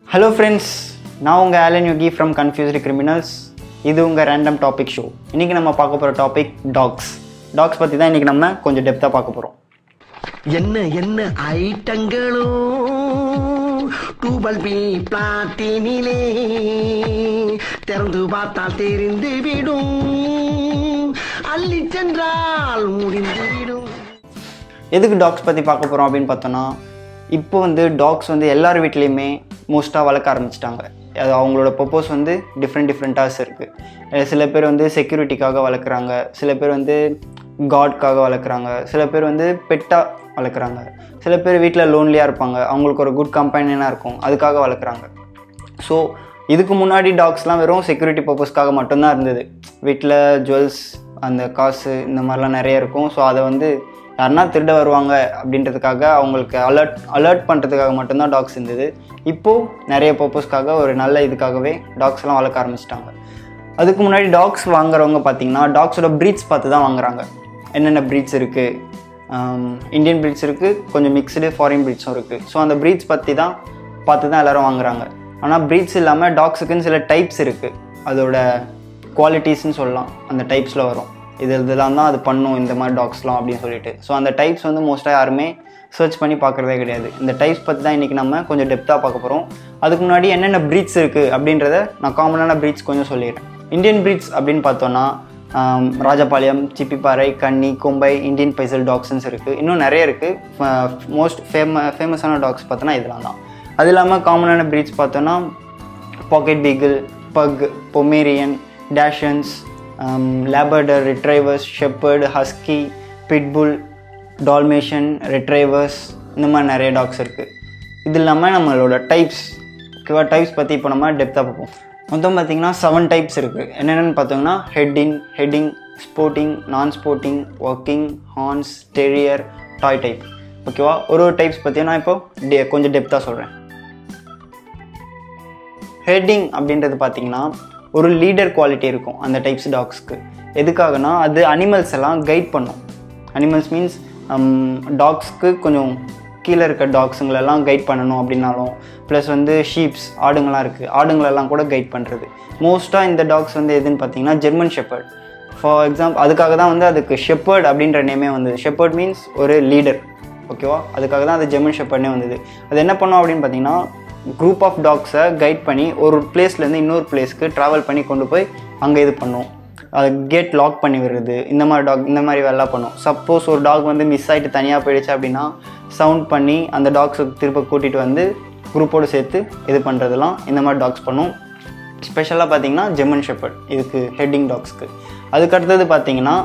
hello friends நான் உங்கள் Alan Yogi from confused criminals இது உங்கள் ரேண்டம் டாபிக் ஷோ இன்றைக்கி நம்ம பார்க்க போகிற டாபிக் டாக்ஸ் டாக்ஸ் பற்றி தான் இன்றைக்கி நம்ம கொஞ்சம் டெப்த்தாக பார்க்க போகிறோம் என்ன என்ன ஐட்டங்களோ டூபல் பி பிளாட்டினிலே திறந்து பார்த்தால் தெரிந்து விடும் அள்ளி சென்றால் முடிந்து விடும் எதுக்கு டாக்ஸ் பற்றி பார்க்க போகிறோம் அப்படின்னு பார்த்தோன்னா இப்போ வந்து டாக்ஸ் வந்து எல்லார் வீட்லேயுமே மோஸ்ட்டாக வளர்க்க ஆரம்பிச்சிட்டாங்க அது அவங்களோட பர்பஸ் வந்து டிஃப்ரெண்ட் டிஃப்ரெண்ட்டாக இருக்குது சில பேர் வந்து செக்யூரிட்டிக்காக வளர்க்குறாங்க சில பேர் வந்து காட்காக வளர்க்குறாங்க சில பேர் வந்து பெட்டாக வளர்க்குறாங்க சில பேர் வீட்டில் லோன்லியாக இருப்பாங்க அவங்களுக்கு ஒரு குட் கம்பெனியனாக இருக்கும் அதுக்காக வளர்க்குறாங்க ஸோ இதுக்கு முன்னாடி டாக்ஸ்லாம் வெறும் செக்யூரிட்டி பர்பஸ்க்காக மட்டும்தான் இருந்தது வீட்டில் ஜுவல்ஸ் அந்த காசு இந்த மாதிரிலாம் நிறைய இருக்கும் ஸோ அதை வந்து யாருன்னா திருட வருவாங்க அப்படின்றதுக்காக அவங்களுக்கு அலர்ட் அலர்ட் பண்ணுறதுக்காக மட்டும்தான் டாக்ஸ் இருந்தது இப்போது நிறைய பர்பஸ்க்காக ஒரு நல்ல இதுக்காகவே டாக்ஸ்லாம் வளர்க்க ஆரம்பிச்சிட்டாங்க அதுக்கு முன்னாடி டாக்ஸ் வாங்குறவங்க பார்த்தீங்கன்னா டாக்ஸோட ப்ரீட்ஸ் பார்த்து தான் வாங்குறாங்க என்னென்ன ப்ரீட்ஸ் இருக்குது இந்தியன் ப்ரீட்ஸ் இருக்குது கொஞ்சம் மிக்சடு ஃபாரின் ப்ரீட்ஸும் இருக்குது ஸோ அந்த ப்ரீட்ஸ் பற்றி தான் பார்த்து தான் எல்லோரும் வாங்குறாங்க ஆனால் ப்ரீட்ஸ் இல்லாமல் டாக்ஸுக்குன்னு சில டைப்ஸ் இருக்குது அதோட குவாலிட்டிஸ்னு சொல்லலாம் அந்த டைப்ஸில் வரும் இது இதெல்லாம் தான் அது பண்ணும் இந்த மாதிரி டாக்ஸ்லாம் அப்படின்னு சொல்லிட்டு ஸோ அந்த டைப்ஸ் வந்து மோஸ்ட்டாக யாருமே சர்ச் பண்ணி பார்க்குறதே கிடையாது இந்த டைப்ஸ் பற்றி தான் இன்றைக்கி நம்ம கொஞ்சம் டெப்த்தாக பார்க்க போகிறோம் அதுக்கு முன்னாடி என்னென்ன ப்ரீட்ஸ் இருக்குது அப்படின்றத நான் காமனான ப்ரீட்ஸ் கொஞ்சம் சொல்லிடுறேன் இந்தியன் ப்ரீட்ஸ் அப்படின்னு பார்த்தோன்னா ஆம், ராஜபாளையம் சிப்பிப்பாறை கன்னி கொம்பை இந்தியன் பைசல் டாக்ஸ்ன்னு இருக்குது இன்னும் நிறைய இருக்குது மோஸ்ட் ஃபேம ஃபேமஸான டாக்ஸ் பார்த்தோன்னா இதெல்லாம் தான் அது இல்லாமல் காமனான ப்ரீட்ஸ் பார்த்தோன்னா pocket beagle pug Pomeranian dachshunds Labrador retrievers shepherd husky pitbull Dalmatian retrievers இந்த மாதிரி நிறைய டாக்ஸ் இருக்குது இது இல்லாமல் நம்மளோட டைப்ஸ் ஓகேவா டைப்ஸ் பற்றி இப்போ நம்ம டெப்த்தாக பார்ப்போம் மொத்தம் பார்த்தீங்கன்னா செவன் டைப்ஸ் இருக்குது என்னென்னு பார்த்தோம்னா herding herding sporting non sporting working ஹார்ன்ஸ் டெரியர் டாய் டைப் ஓகேவா ஒரு ஒரு டைப்ஸ் பற்றி நான் இப்போ டே கொஞ்சம் டெப்த்தாக சொல்கிறேன் ஹெட்டிங் அப்படின்றது பார்த்தீங்கன்னா ஒரு லீடர் குவாலிட்டி இருக்கும் அந்த டைப்ஸ் டாக்ஸ்க்கு எதுக்காகனா அது அனிமல்ஸ் எல்லாம் கைட் பண்ணும் அனிமல்ஸ் மீன்ஸ் டாக்ஸ்க்கு கொஞ்சம் கீழே இருக்க டாக்ஸுங்களெல்லாம் கைட் பண்ணணும் அப்படின்னாலும் ப்ளஸ் வந்து ஷீப்ஸ் ஆடுங்கள்லாம் இருக்குது ஆடுங்களெல்லாம் கூட கைட் பண்ணுறது மோஸ்ட்டாக இந்த டாக்ஸ் வந்து எதுன்னு பார்த்தீங்கன்னா ஜெர்மன் ஷெப்பர்ட் ஃபார் எக்ஸாம்பிள் அதுக்காக தான் வந்து அதுக்கு ஷெப்பர்ட் அப்படின்ற நேமே வந்தது ஷெப்பர்ட் மீன்ஸ் ஒரு லீடர் ஓகேவா அதுக்காக தான் அது ஜெர்மன் ஷெப்பர்ட்னே வந்தது அது என்ன பண்ணோம் அப்படின்னு பார்த்தீங்கன்னா குரூப் ஆஃப் டாக்ஸை கைட் பண்ணி ஒரு பிளேஸ்லேருந்து இன்னொரு பிளேஸ்க்கு ட்ராவல் பண்ணி கொண்டு போய் அங்கே இது பண்ணும் அது கேட் லாக் பண்ணி விடுறது இந்த மாதிரி டாக் இந்த மாதிரி வேலைலாம் பண்ணும் சப்போஸ் ஒரு டாக் வந்து மிஸ் ஆகிட்டு தனியாக போயிடுச்சு அப்படின்னா சவுண்ட் பண்ணி அந்த டாக்ஸை திரும்ப கூட்டிகிட்டு வந்து குரூப்போடு சேர்த்து இது பண்ணுறதெல்லாம் இந்த மாதிரி டாக்ஸ் பண்ணும் ஸ்பெஷலாக பார்த்தீங்கன்னா ஜெர்மன் ஷெப்பர்ட் இதுக்கு ஹெட்டிங் டாக்ஸ்க்கு அதுக்கு அடுத்தது பார்த்தீங்கன்னா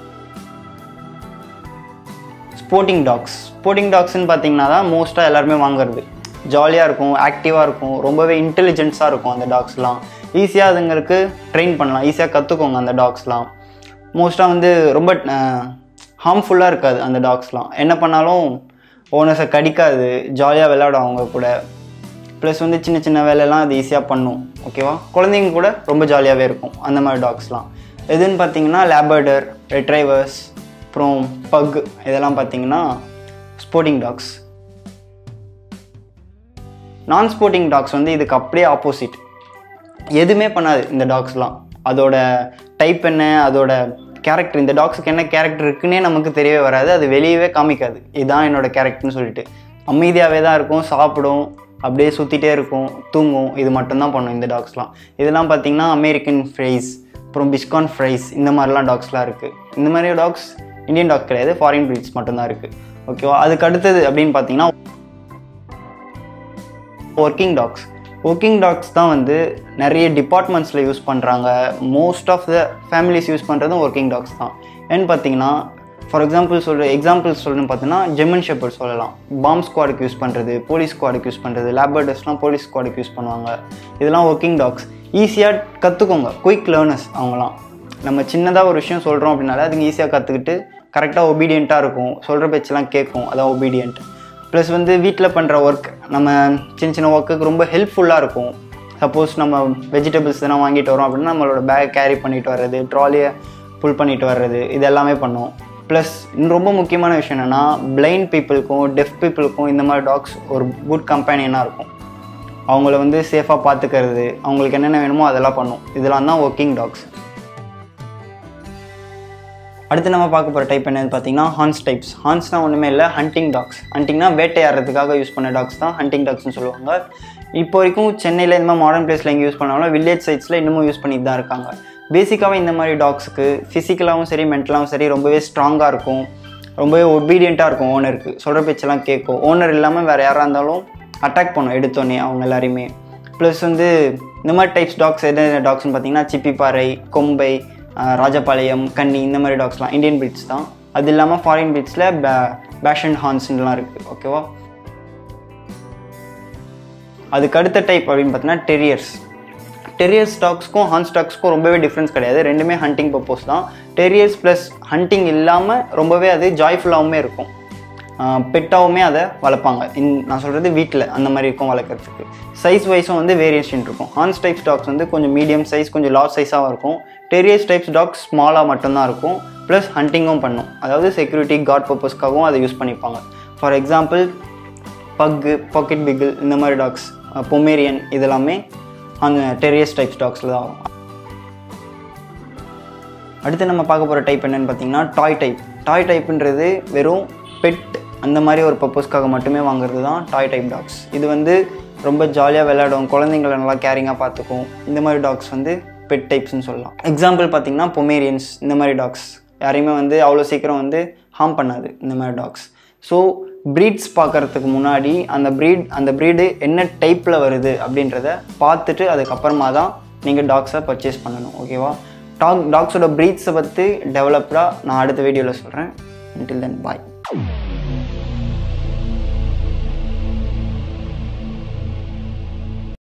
ஸ்போர்ட்டிங் டாக்ஸ் ஸ்போர்ட்டிங் டாக்ஸ்னு பார்த்தீங்கன்னா தான் மோஸ்ட்டாக எல்லாருமே வாங்குறது ஜாலியாக இருக்கும் ஆக்டிவாக இருக்கும் ரொம்பவே இன்டெலிஜென்ஸாக இருக்கும் அந்த டாக்ஸ்லாம் ஈஸியாக அதுங்களுக்கு ட்ரெயின் பண்ணலாம் ஈஸியாக கற்றுக்கோங்க அந்த டாக்ஸ்லாம் மோஸ்ட்டாக வந்து ரொம்ப ஹார்ம்ஃபுல்லாக இருக்காது அந்த டாக்ஸ்லாம் என்ன பண்ணாலும் ஓனர்ஸை கடிக்காது ஜாலியாக விளையாடும் அவங்க கூட ப்ளஸ் வந்து சின்ன சின்ன வேலையெல்லாம் அது ஈஸியாக பண்ணும் ஓகேவா குழந்தைங்க கூட ரொம்ப ஜாலியாகவே இருக்கும் அந்த மாதிரி டாக்ஸ்லாம் எதுன்னு பார்த்தீங்கன்னா லேபர்டர் ரெட்ரைவர்ஸ் அப்புறம் பக் இதெல்லாம் பார்த்தீங்கன்னா sporting dogs non sporting dogs வந்து இதுக்கு அப்படியே ஆப்போசிட் எதுவுமே பண்ணாது இந்த டாக்ஸ்லாம் அதோட டைப் என்ன அதோட கேரக்டர் இந்த டாக்ஸுக்கு என்ன கேரக்டர் இருக்குன்னே நமக்கு தெரியவே வராது அது வெளியவே காமிக்காது இதுதான் என்னோட கேரக்டர்னு சொல்லிட்டு அமைதியாகவே தான் இருக்கும் சாப்பிடும் அப்படியே சுற்றிட்டே இருக்கும் தூங்கும் இது மட்டும்தான் பண்ணும் இந்த டாக்ஸ்லாம் இதெல்லாம் பார்த்தீங்கன்னா அமெரிக்கன் ஃப்ரைஸ் அப்புறம் பிஸ்கான் ஃப்ரைஸ் இந்த மாதிரிலாம் டாக்ஸ்லாம் இருக்குது இந்த மாதிரி டாக்ஸ் இந்தியன் டாக் கிடையாது ஃபாரின் ப்ரீட்ஸ் மட்டும்தான் இருக்குது ஓகேவா அதுக்கு அடுத்தது அப்படின்னு பார்த்தீங்கன்னா ஒர்க்கிங் டாக்ஸ் ஒர்க்கிங் டாக்ஸ் தான் வந்து நிறைய டிபார்ட்மெண்ட்ஸில் யூஸ் பண்ணுறாங்க most of the families use பண்ணுறதும் ஒர்க்கிங் டாக்ஸ் தான் ஏன்னு பார்த்தீங்கன்னா ஃபார் எக்ஸாம்பிள் சொல்கிற எக்ஸாம்பிள் சொல்லணும்னு பார்த்தீங்கன்னா ஜெர்மன் ஷெப்பர்ட் சொல்லலாம் பாம்ப் ஸ்குவாடுக்கு யூஸ் பண்ணுறது போலீஸ் ஸ்குவாடுக்கு யூஸ் பண்ணுறது லேபர்டர்ஸ்லாம் போலீஸ் ஸ்குவாடுக்கு யூஸ் பண்ணுவாங்க இதெல்லாம் ஒர்க்கிங் டாக்ஸ் ஈஸியாக கற்றுக்கோங்க குயிக் லேர்னர்ஸ் அவங்களாம் நம்ம சின்னதாக ஒரு விஷயம் சொல்கிறோம் அப்படின்னால அதுங்க ஈஸியாக கற்றுக்கிட்டு கரெக்டாக ஒபீடியண்ட்டாக இருக்கும் சொல்கிற பேச்செல்லாம் கேட்கும் அதான் ஒபீடியன்ட் ப்ளஸ் வந்து வீட்டில் பண்ணுற ஒர்க் நம்ம சின்ன சின்ன ஒர்க்குக்கு ரொம்ப ஹெல்ப்ஃபுல்லாக இருக்கும் சப்போஸ் நம்ம வெஜிடபிள்ஸ் எதனா வாங்கிட்டு வரோம் அப்படின்னா நம்மளோட பேக் கேரி பண்ணிட்டு வர்றது ட்ராலியை புல் பண்ணிட்டு வர்றது இது எல்லாமே பண்ணும் ப்ளஸ் ரொம்ப முக்கியமான விஷயம் என்னென்னா பிளைண்ட் பீப்புளுக்கும் டெஃப் பீப்புளுக்கும் இந்த மாதிரி டாக்ஸ் ஒரு குட் கம்பெனியனாக இருக்கும் அவங்கள வந்து சேஃபாக பார்த்துக்கிறது அவங்களுக்கு என்னென்ன வேணுமோ அதெல்லாம் பண்ணும் இதெல்லாம் தான் ஒர்க்கிங் டாக்ஸ் அடுத்து நம்ம பார்க்க போகிற டைப் என்னன்னு பார்த்தீங்கன்னா ஹான்ஸ் டைப்ஸ் ஹான்ஸ்னால் ஒன்றுமே இல்லை ஹண்டிங் டாக்ஸ் ஹண்டிங்னா வேட்டையாடுறதுக்காக யூஸ் பண்ண டாக்ஸ் தான் ஹண்டிங் டாக்ஸ்னு சொல்லுவாங்க இப்போ வரைக்கும் சென்னையில் இந்த மாதிரி மாடர்ன் பிளேஸில் எங்கே யூஸ் பண்ணாலும் வில்லேஜ் சைட்ஸில் இன்னமும் யூஸ் பண்ணிட்டு தான் இருக்காங்க பேசிக்காகவே இந்த மாதிரி டாக்ஸுக்கு ஃபிசிக்கலாகவும் சரி மென்டலாகவும் சரி ரொம்பவே ஸ்ட்ராங்காக இருக்கும் ரொம்பவே ஒபீடியண்ட்டாக இருக்கும் ஓனருக்கு சொல்கிற பேச்செல்லாம் கேட்கும் ஓனர் இல்லாமல் வேறு யாராக இருந்தாலும் அட்டாக் பண்ணும் எடுத்தோன்னே அவங்க எல்லாரையுமே ப்ளஸ் வந்து இந்த மாதிரி டைப்ஸ் டாக்ஸ் எது டாக்ஸ்னு பார்த்தீங்கன்னா சிப்பிப்பாறை கொம்பை ஆஹ் ராஜபாளையம் கன்னி இந்த மாதிரி டாக்ஸ்லாம் இந்தியன் பிரீட்ஸ் தான் அது இல்லாமல் ஃபாரின் பிரீட்ஸில் பே பேஷன் ஹார்ன்ஸ்லாம் இருக்குது ஓகேவா அதுக்கு அடுத்த டைப் அப்படின்னு பார்த்தீங்கன்னா டெரியர்ஸ் டெரியர்ஸ் டாக்ஸ்க்கும் ஹான்ஸ் டாக்ஸ்க்கும் ரொம்பவே டிஃப்ரென்ஸ் கிடையாது ரெண்டுமே ஹண்டிங் பர்பஸ் தான் டெரியர்ஸ் ப்ளஸ் ஹண்டிங் இல்லாமல் ரொம்பவே அது ஜாய்ஃபுல்லாகவுமே இருக்கும் பெட்டாவுமே அதை வளர்ப்பாங்க இன் நான் சொல்கிறது வீட்டில் அந்த மாதிரி இருக்கும் வளர்க்குறதுக்கு சைஸ் வைஸும் வந்து வேரியேஷன் இருக்கும் ஹான்ஸ் டைப்ஸ் டாக்ஸ் வந்து கொஞ்சம் மீடியம் சைஸ் கொஞ்சம் லார்ஜ் சைஸாக இருக்கும் டெரியர்ஸ் டைப்ஸ் டாக்ஸ் ஸ்மாலாக மட்டும்தான் இருக்கும் ப்ளஸ் ஹண்டிங்கும் பண்ணும் அதாவது செக்யூரிட்டி காட் பர்பஸ்க்காகவும் அதை யூஸ் பண்ணிப்பாங்க for example pug pocket beagle இந்த மாதிரி டாக்ஸ் பொமேரியன் இதெல்லாமே அந்த டெரியஸ் டைப்ஸ் டாக்ஸில் தான் வரும் அடுத்து நம்ம பார்க்க போகிற டைப் என்னன்னு பார்த்தீங்கன்னா டாய் டைப் டாய் டைப்புன்றது வெறும் பெட் அந்த மாதிரி ஒரு பர்பஸ்க்காக மட்டுமே வாங்குறது தான் டாய் டைப் டாக்ஸ் இது வந்து ரொம்ப ஜாலியாக விளையாடும் குழந்தைங்கள நல்லா கேரிங்காக பார்த்துக்கும் இந்த மாதிரி டாக்ஸ் வந்து பெட் டைப்ஸ்னு சொல்லலாம் எக்ஸாம்பிள் பார்த்தீங்கன்னா பொமேரியன்ஸ் இந்த மாதிரி டாக்ஸ் யாரையுமே வந்து அவ்வளோ சீக்கிரம் வந்து ஹார்ம் பண்ணாது இந்த மாதிரி டாக்ஸ் ஸோ ப்ரீட்ஸ் பார்க்கறதுக்கு முன்னாடி அந்த ப்ரீட் அந்த ப்ரீடு என்ன டைப்பில் வருது அப்படின்றத பார்த்துட்டு அதுக்கப்புறமா தான் நீங்கள் டாக்ஸை பர்ச்சேஸ் பண்ணணும் ஓகேவா டாக் டாக்ஸோட ப்ரீட்ஸை பற்றி டெவலப்டாக நான் அடுத்த வீடியோவில் சொல்கிறேன் until then பாய்